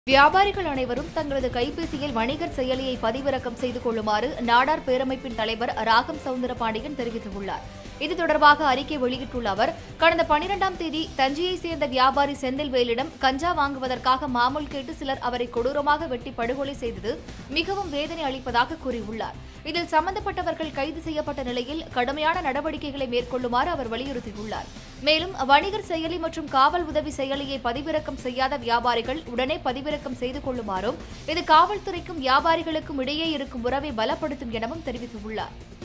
வியாபாரிகள் அனைவரும் தங்களது கைபேசியில் வணிகர் செயலியை பதிவிறக்கம் செய்து கொள்ளுமாறு நாடார் பேரமைப்பின் தலைவர் ராகம் சவுந்தரபாண்டியன் தெரிவித்துள்ளார் இது தொடர்பாக அறிக்கை வெளியிட்டுள்ள அவர் கடந்த பனிரெண்டாம் தேதி தஞ்சையைச் சேர்ந்த வியாபாரி செந்தில்வேலிடம் கஞ்சா வாங்குவதற்காக மாமூல் கேட்டு சிலர் அவரை கொடூரமாக வெட்டி படுகொலை செய்தது மிகவும் வேதனை அளிப்பதாக கூறியுள்ளார் இதில் சம்பந்தப்பட்டவர்கள் கைது செய்யப்பட்ட நிலையில் கடுமையான நடவடிக்கைகளை மேற்கொள்ளுமாறு அவர் வலியுறுத்தியுள்ளார் மேலும் வணிகர் செயலி மற்றும் காவல் உதவி செயலியை பதிவிறக்கம் செய்யாத வியாபாரிகள் உடனே பதிவிறக்கம் செய்து கொள்ளுமாறும் இது காவல்துறைக்கும் வியாபாரிகளுக்கும் இடையே இருக்கும் உறவை பலப்படுத்தும் எனவும் தெரிவித்துள்ளார்